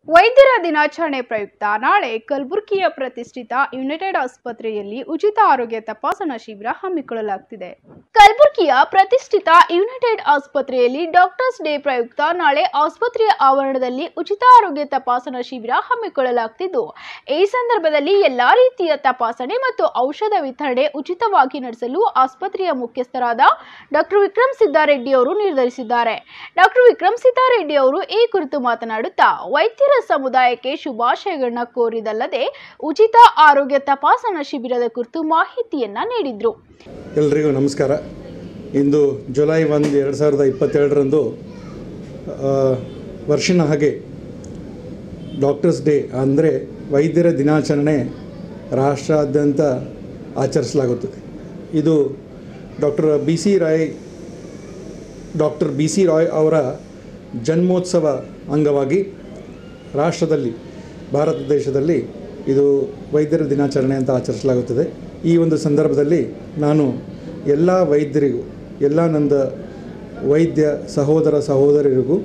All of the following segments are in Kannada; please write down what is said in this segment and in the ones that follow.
ವೈದ್ಯರ ದಿನಾಚರಣೆ ಪ್ರಯುಕ್ತ ನಾಳೆ ಕಲಬುರಗಿಯ ಪ್ರತಿಷ್ಠಿತ ಯುನೈಟೆಡ್ ಆಸ್ಪತ್ರೆಯಲ್ಲಿ ಉಚಿತ ಆರೋಗ್ಯ ತಪಾಸಣಾ ಶಿಬಿರ ಹಮ್ಮಿಕೊಳ್ಳಲಾಗುತ್ತಿದೆ ಕಲಬುರಗಿಯ ಪ್ರತಿಷ್ಠಿತ ಯುನೈಟೆಡ್ ಆಸ್ಪತ್ರೆಯಲ್ಲಿ ಡಾಕ್ಟರ್ಸ್ ಡೇ ಪ್ರಯುಕ್ತ ನಾಳೆ ಆಸ್ಪತ್ರೆಯ ಆವರಣದಲ್ಲಿ ಉಚಿತ ಆರೋಗ್ಯ ತಪಾಸಣಾ ಶಿಬಿರ ಹಮ್ಮಿಕೊಳ್ಳಲಾಗುತ್ತಿದ್ದು ಈ ಸಂದರ್ಭದಲ್ಲಿ ಎಲ್ಲಾ ರೀತಿಯ ತಪಾಸಣೆ ಮತ್ತು ಔಷಧ ವಿತರಣೆ ಉಚಿತವಾಗಿ ನಡೆಸಲು ಆಸ್ಪತ್ರೆಯ ಮುಖ್ಯಸ್ಥರಾದ ಡಾಕ್ಟರ್ ವಿಕ್ರಮ್ ಸಿದ್ದಾರೆಡ್ಡಿ ಅವರು ನಿರ್ಧರಿಸಿದ್ದಾರೆ ಡಾಕ್ಟರ್ ವಿಕ್ರಮ್ ಸಿದ್ದಾರೆಡ್ಡಿ ಅವರು ಈ ಕುರಿತು ಮಾತನಾಡುತ್ತಾ ವೈದ್ಯರ ಸಮುದಾಯಕ್ಕೆ ಶುಭಾಶಯಗಳನ್ನ ಕೋರಿದಲ್ಲದೆ ಉಚಿತ ಆರೋಗ್ಯ ತಪಾಸಣಾ ಶಿಬಿರದ ಕುರಿತು ಮಾಹಿತಿಯನ್ನ ನೀಡಿದ್ರು ಎಲ್ರಿಗೂ ನಮಸ್ಕಾರ ಇಂದು ಜುಲೈ ಒಂದು ಎರಡು ಸಾವಿರದ ಇಪ್ಪತ್ತೆರಡರಂದು ಆ, ವರ್ಷಿನ ಹಾಗೆ ಡಾಕ್ಟರ್ಸ್ ಡೇ ಅಂದರೆ ವೈದ್ಯರ ದಿನಾಚರಣೆ ರಾಷ್ಟ್ರಾದ್ಯಂತ ಆಚರಿಸಲಾಗುತ್ತದೆ ಇದು doctor B C Roy doctor B C Roy ಅವರ ಜನ್ಮೋತ್ಸವ ಅಂಗವಾಗಿ ರಾಷ್ಟ್ರದಲ್ಲಿ ಭಾರತ ದೇಶದಲ್ಲಿ ಇದು ವೈದ್ಯರ ದಿನಾಚರಣೆ ಅಂತ ಆಚರಿಸಲಾಗುತ್ತದೆ ಈ ಒಂದು ಸಂದರ್ಭದಲ್ಲಿ ನಾನು ಎಲ್ಲ ವೈದ್ಯರಿಗೂ ಎಲ್ಲ ನಂದ ವೈದ್ಯ ಸಹೋದರ ಸಹೋದರಿಯರಿಗೂ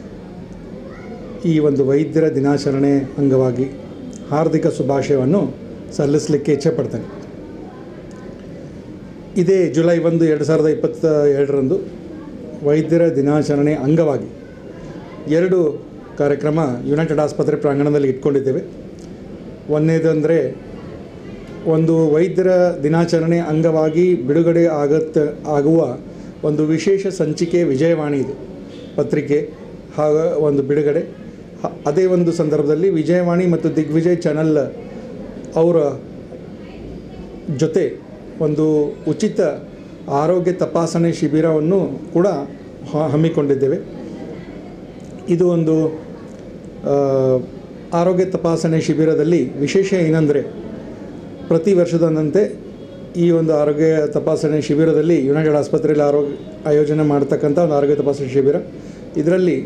ಈ ಒಂದು ವೈದ್ಯರ ದಿನಾಚರಣೆ ಅಂಗವಾಗಿ ಹಾರ್ದಿಕ ಶುಭಾಶಯವನ್ನು ಸಲ್ಲಿಸಲಿಕ್ಕೆ ಇಚ್ಛೆಪಡ್ತೇನೆ ಇದೇ ಜುಲೈ ಒಂದು ಎರಡು ಸಾವಿರದ ಇಪ್ಪತ್ತ ಎರಡರಂದು ವೈದ್ಯರ ದಿನಾಚರಣೆ ಅಂಗವಾಗಿ ಎರಡು ಕಾರ್ಯಕ್ರಮ ಯುನೈಟೆಡ್ ಆಸ್ಪತ್ರೆ ಪ್ರಾಂಗಣದಲ್ಲಿ ಇಟ್ಕೊಂಡಿದ್ದೇವೆ ಒಂದನೇದು ಅಂದರೆ ಒಂದು ವೈದ್ಯರ ದಿನಾಚರಣೆ ಅಂಗವಾಗಿ ಬಿಡುಗಡೆ ಆಗತ್ತ ಆಗುವ ಒಂದು ವಿಶೇಷ ಸಂಚಿಕೆ ವಿಜಯವಾಣಿ ಇದೆ ಪತ್ರಿಕೆ ಹಾಗ ಒಂದು ಬಿಡುಗಡೆ ಹ- ಅದೇ ಒಂದು ಸಂದರ್ಭದಲ್ಲಿ ವಿಜಯವಾಣಿ ಮತ್ತು ದಿಗ್ವಿಜಯ್ ಚಾನಲ್ ಅವರ ಜೊತೆ ಒಂದು ಉಚಿತ ಆರೋಗ್ಯ ತಪಾಸಣೆ ಶಿಬಿರವನ್ನು ಕೂಡ ಹ- ಹಮ್ಮಿಕೊಂಡಿದ್ದೇವೆ ಇದು ಒಂದು ಆ, ಆರೋಗ್ಯ ತಪಾಸಣೆ ಶಿಬಿರದಲ್ಲಿ ವಿಶೇಷ ಏನಂದರೆ ಪ್ರತಿ ವರ್ಷದಂತೆ ಈ ಒಂದು ಆರೋಗ್ಯ ತಪಾಸಣೆ ಶಿಬಿರದಲ್ಲಿ ಯುನೈಟೆಡ್ ಆಸ್ಪತ್ರೆಯಲ್ಲಿ ಆರೋಗ್ಯ ಆಯೋಜನೆ ಮಾಡ್ತಕ್ಕಂಥ ಒಂದು ಆರೋಗ್ಯ ತಪಾಸಣೆ ಶಿಬಿರ ಇದರಲ್ಲಿ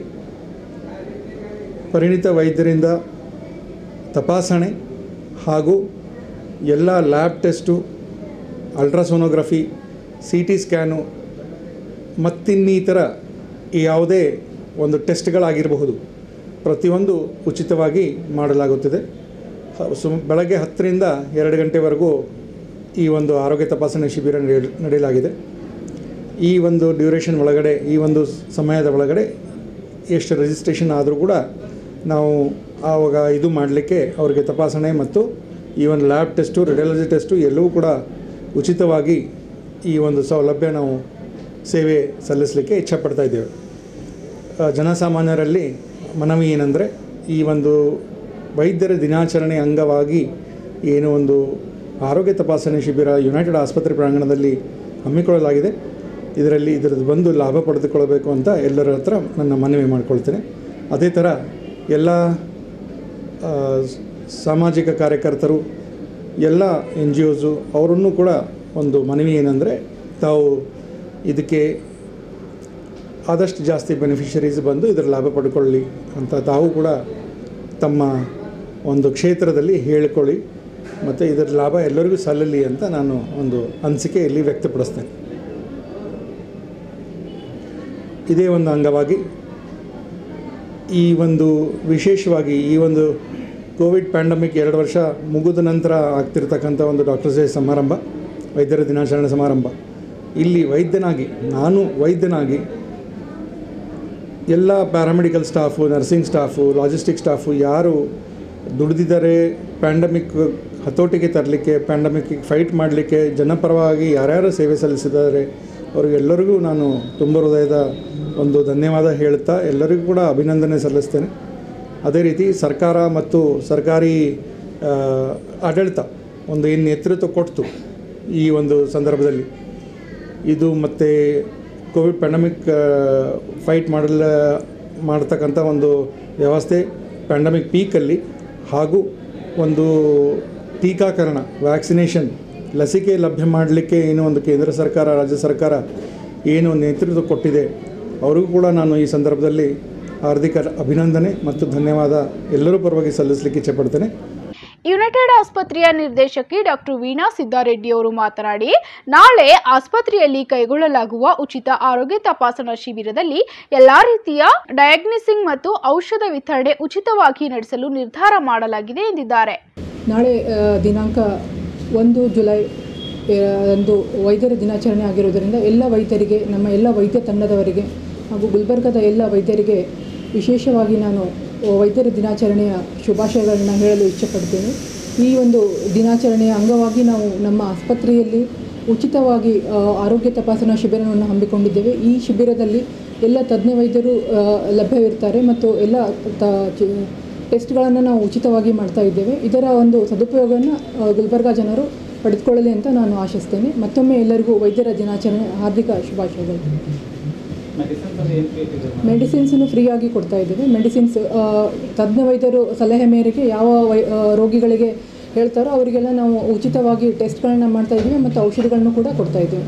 ಪರಿಣಿತ ವೈದ್ಯರಿಂದ ತಪಾಸಣೆ ಹಾಗೂ ಎಲ್ಲ lab test ultrasonography C T scan ಮತ್ತಿನ್ನಿತರ ಯಾವುದೇ ಒಂದು ಟೆಸ್ಟ್ಗಳಾಗಿರಬಹುದು ಪ್ರತಿಯೊಂದು ಉಚಿತವಾಗಿ ಮಾಡಲಾಗುತ್ತದೆ ಹ- ಸು ಬೆಳಗ್ಗೆ ಹತ್ತರಿಂದ ಎರಡು ಗಂಟೆವರೆಗೂ ಈ ಒಂದು ಆರೋಗ್ಯ ತಪಾಸಣೆ ಶಿಬಿರ ನಡೆಯ- ನಡೆಯಲಾಗಿದೆ ಈ ಒಂದು ಡ್ಯೂರೇಷನ್ ಒಳಗಡೆ ಈ ಒಂದು ಸಮಯದ ಒಳಗಡೆ ಎಷ್ಟು ರಿಜಿಸ್ಟ್ರೇಷನ್ ಆದರೂ ಕೂಡ ನಾವು ಆವಾಗ ಇದು ಮಾಡಲಿಕ್ಕೆ ಅವರಿಗೆ ತಪಾಸಣೆ ಮತ್ತು ಈ ಒಂದು ಲ್ಯಾಬ್ ಟೆಸ್ಟು ರೇಡಿಯಾಲಜಿ ಟೆಸ್ಟು ಎಲ್ಲವೂ ಕೂಡ ಉಚಿತವಾಗಿ ಈ ಒಂದು ಸೌಲಭ್ಯ ನಾವು ಸೇವೆ ಸಲ್ಲಿಸಲಿಕ್ಕೆ ಇಚ್ಛಪಡ್ತಾ ಇದ್ದೇವೆ ಆ, ಜನಸಾಮಾನ್ಯರಲ್ಲಿ ಮನವಿ ಏನಂದರೆ ಈ ಒಂದು ವೈದ್ಯರ ದಿನಾಚರಣೆ ಅಂಗವಾಗಿ ಏನು ಒಂದು ಆರೋಗ್ಯ ತಪಾಸಣೆ ಶಿಬಿರ ಯುನೈಟೆಡ್ ಆಸ್ಪತ್ರೆ ಪ್ರಾಂಗಣದಲ್ಲಿ ಹಮ್ಮಿಕೊಳ್ಳಲಾಗಿದೆ ಇದರಲ್ಲಿ ಇದರದ್ದು ಬಂದು ಲಾಭ ಪಡೆದುಕೊಳ್ಳಬೇಕು ಅಂತ ಎಲ್ಲರ ಹತ್ರ ನನ್ನ ಮನವಿ ಮಾಡಿಕೊಳ್ತೇನೆ ಅದೇ ಥರ ಎಲ್ಲ ಆ, ಸ್- ಸಾಮಾಜಿಕ ಕಾರ್ಯಕರ್ತರು ಎಲ್ಲ ಎನ್ ಜಿ ಒಸು ಅವರನ್ನು ಕೂಡ ಒಂದು ಮನವಿ ಏನಂದರೆ ತಾವು ಇದಕ್ಕೆ ಆದಷ್ಟು ಜಾಸ್ತಿ ಬೆನಿಫಿಷರೀಸ್ ಬಂದು ಇದರ ಲಾಭ ಪಡ್ಕೊಳ್ಳಿ ಅಂತ ತಾವು ಕೂಡ ತಮ್ಮ ಒಂದು ಕ್ಷೇತ್ರದಲ್ಲಿ ಹೇಳಿಕೊಳ್ಳಿ ಮತ್ತು ಇದರ ಲಾಭ ಎಲ್ಲರಿಗೂ ಸಲ್ಲಲಿ ಅಂತ ನಾನು ಒಂದು ಅನಿಸಿಕೆ ಇಲ್ಲಿ ವ್ಯಕ್ತಪಡಿಸ್ತೇನೆ ಇದೇ ಒಂದು ಅಂಗವಾಗಿ ಈ ಒಂದು ವಿಶೇಷವಾಗಿ ಈ ಒಂದು ಕೋವಿಡ್ ಪ್ಯಾಂಡಮಿಕ್ ಎರಡು ವರ್ಷ ಮುಗಿದ ನಂತರ ಆಗ್ತಿರ್ತಕ್ಕಂಥ ಒಂದು ಡಾಕ್ಟರ್ಸ್ ಡೇ ಸಮಾರಂಭ ವೈದ್ಯರ ದಿನಾಚರಣೆ ಸಮಾರಂಭ ಇಲ್ಲಿ ವೈದ್ಯನಾಗಿ ನಾನು ವೈದ್ಯನಾಗಿ ಎಲ್ಲ paramedical staff nursing staff logistic staff ಯಾರು ದುಡಿದಿದ್ದಾರೆ ಪ್ಯಾಂಡಮಿಕ್ ಹತೋಟಿಗೆ ತರಲಿಕ್ಕೆ ಪ್ಯಾಂಡಮಿಕ್ಕಿಗೆ ಫೈಟ್ ಮಾಡಲಿಕ್ಕೆ ಜನಪರವಾಗಿ ಯಾರ್ಯಾರು ಸೇವೆ ಸಲ್ಲಿಸಿದ್ದಾರೆ ಅವರಿಗೆಲ್ಲರಿಗೂ ನಾನು ತುಂಬ ಹೃದಯದ ಒಂದು ಧನ್ಯವಾದ ಹೇಳ್ತಾ ಎಲ್ಲರಿಗೂ ಕೂಡ ಅಭಿನಂದನೆ ಸಲ್ಲಿಸ್ತೇನೆ ಅದೇ ರೀತಿ ಸರ್ಕಾರ ಮತ್ತು ಸರ್ಕಾರಿ ಆ, ಆಡಳಿತ ಒಂದು ಏನು ನೇತೃತ್ವ ಕೊಡ್ತು ಈ ಒಂದು ಸಂದರ್ಭದಲ್ಲಿ ಇದು ಮತ್ತು ಕೋವಿಡ್ ಪ್ಯಾಂಡಮಿಕ್ ಫೈಟ್ ಮಾಡಲ ಮಾಡ್ತಕ್ಕಂಥ ಒಂದು ವ್ಯವಸ್ಥೆ ಪ್ಯಾಂಡಮಿಕ್ ಪೀಕಲ್ಲಿ ಹಾಗೂ ಒಂದು ಟೀಕಾಕರಣ ವ್ಯಾಕ್ಸಿನೇಷನ್ ಲಸಿಕೆ ಲಭ್ಯ ಮಾಡಲಿಕ್ಕೆ ಏನು ಒಂದು ಕೇಂದ್ರ ಸರ್ಕಾರ ರಾಜ್ಯ ಸರ್ಕಾರ ಏನು ನೇತೃತ್ವ ಕೊಟ್ಟಿದೆ ಅವರಿಗೂ ಕೂಡ ನಾನು ಈ ಸಂದರ್ಭದಲ್ಲಿ ಹಾರ್ದಿಕ ಅಭಿನಂದನೆ ಮತ್ತು ಧನ್ಯವಾದ ಎಲ್ಲರೂ ಪರವಾಗಿ ಸಲ್ಲಿಸಲಿಕ್ಕೆ ಇಚ್ಛೆಪಡ್ತೇನೆ ಯುನೈಟೆಡ್ ಆಸ್ಪತ್ರೆಯ ನಿರ್ದೇಶಕಿ ಡಾಕ್ಟರ್ ವೀಣಾ ಸಿದ್ದಾರೆಡ್ಡಿ ಅವರು ಮಾತನಾಡಿ ನಾಳೆ ಆಸ್ಪತ್ರೆಯಲ್ಲಿ ಕೈಗೊಳ್ಳಲಾಗುವ ಉಚಿತ ಆರೋಗ್ಯ ತಪಾಸಣಾ ಶಿಬಿರದಲ್ಲಿ ಎಲ್ಲಾ ರೀತಿಯ ಡಯಾಗ್ನಿಸಿಂಗ್ ಮತ್ತು ಔಷಧ ವಿತರಣೆ ಉಚಿತವಾಗಿ ನಡೆಸಲು ನಿರ್ಧಾರ ಮಾಡಲಾಗಿದೆ ಎಂದಿದ್ದಾರೆ ನಾಳೆ ಆ, ದಿನಾಂಕ ಒಂದು ಜುಲೈ ಆ, ಅಂದು ವೈದ್ಯರ ದಿನಾಚರಣೆ ಆಗಿರುವುದರಿಂದ ಎಲ್ಲ ವೈದ್ಯರಿಗೆ ನಮ್ಮ ಎಲ್ಲ ವೈದ್ಯ ತಂಡದವರಿಗೆ ಹಾಗೂ ಗುಲ್ಬರ್ಗದ ಎಲ್ಲ ವೈದ್ಯರಿಗೆ ವಿಶೇಷವಾಗಿ ನಾನು ವೈದ್ಯರ ದಿನಾಚರಣೆಯ ಶುಭಾಶಯಗಳನ್ನು ಹೇಳಲು ಇಚ್ಛಪಡ್ತೇನೆ ಈ ಒಂದು ದಿನಾಚರಣೆಯ ಅಂಗವಾಗಿ ನಾವು ನಮ್ಮ ಆಸ್ಪತ್ರೆಯಲ್ಲಿ ಉಚಿತವಾಗಿ ಆ, ಆರೋಗ್ಯ ತಪಾಸಣಾ ಶಿಬಿರವನ್ನು ಹಮ್ಮಿಕೊಂಡಿದ್ದೇವೆ ಈ ಶಿಬಿರದಲ್ಲಿ ಎಲ್ಲ ತಜ್ಞ ವೈದ್ಯರು ಆ, ಲಭ್ಯವಿರ್ತಾರೆ ಮತ್ತು ಎಲ್ಲ ತ ಚಿ- ಟೆಸ್ಟ್ಗಳನ್ನು ನಾವು ಉಚಿತವಾಗಿ ಮಾಡ್ತಾ ಇದ್ದೇವೆ ಇದರ ಒಂದು ಸದುಪಯೋಗವನ್ನು ಆ, ಗುಲ್ಬರ್ಗಾ ಜನರು ಪಡೆದುಕೊಳ್ಳಲಿ ಅಂತ ನಾನು ಆಶಿಸ್ತೇನೆ ಮತ್ತೊಮ್ಮೆ ಎಲ್ಲರಿಗೂ ವೈದ್ಯರ ದಿನಾಚರಣೆ ಹಾರ್ದಿಕ ಶುಭಾಶಯಗಳು ಮೆಡಿಸಿನ್ಸನ್ನು ಫ್ರೀಯಾಗಿ ಕೊಡ್ತಾ ಇದ್ದೇವೆ ಮೆಡಿಸಿನ್ಸ್ ಆ, ತಜ್ಞ ವೈದ್ಯರು ಸಲಹೆ ಮೇರೆಗೆ ಯಾವ ವೈ ಆ, ರೋಗಿಗಳಿಗೆ ಹೇಳ್ತಾರೋ ಅವರಿಗೆಲ್ಲ ನಾವು ಉಚಿತವಾಗಿ ಟೆಸ್ಟ್ಗಳನ್ನ ಮಾಡ್ತಾ ಇದ್ದೀವಿ ಮತ್ತು ಔಷಧಿಗಳನ್ನು ಕೂಡ ಕೊಡ್ತಾ ಇದ್ದೇವೆ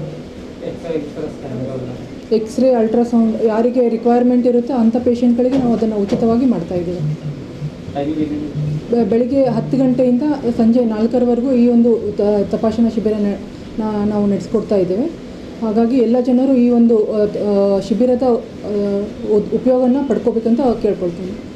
ಎಕ್ಸ್ರೇ ಅಲ್ಟ್ರಾಸೌಂಡ್ ಯಾರಿಗೆ ರಿಕ್ವೈರ್ಮೆಂಟ್ ಇರುತ್ತೋ ಅಂಥ ಪೇಷಂಟ್ಗಳಿಗೆ ನಾವು ಅದನ್ನು ಉಚಿತವಾಗಿ ಮಾಡ್ತಾ ಇದ್ದೇವೆ ಬೆ- ಬೆಳಿಗ್ಗೆ ಹತ್ತು ಗಂಟೆಯಿಂದ ಸಂಜೆ ನಾಲ್ಕರವರೆಗೂ ಈ ಒಂದು ತ- ತಪಾಸಣಾ ಶಿಬಿರ ನ- ನಾ- ನಾವು ನಡೆಸ್ಕೊಡ್ತಾ ಇದ್ದೇವೆ ಹಾಗಾಗಿ ಎಲ್ಲ ಜನರು ಈ ಒಂದು ಆ, ಆ, ಶಿಬಿರದ ಉಪಯೋಗನ ಪಡ್ಕೋಬೇಕಂತ ಕೇಳ್ಕೊಳ್ತೀನಿ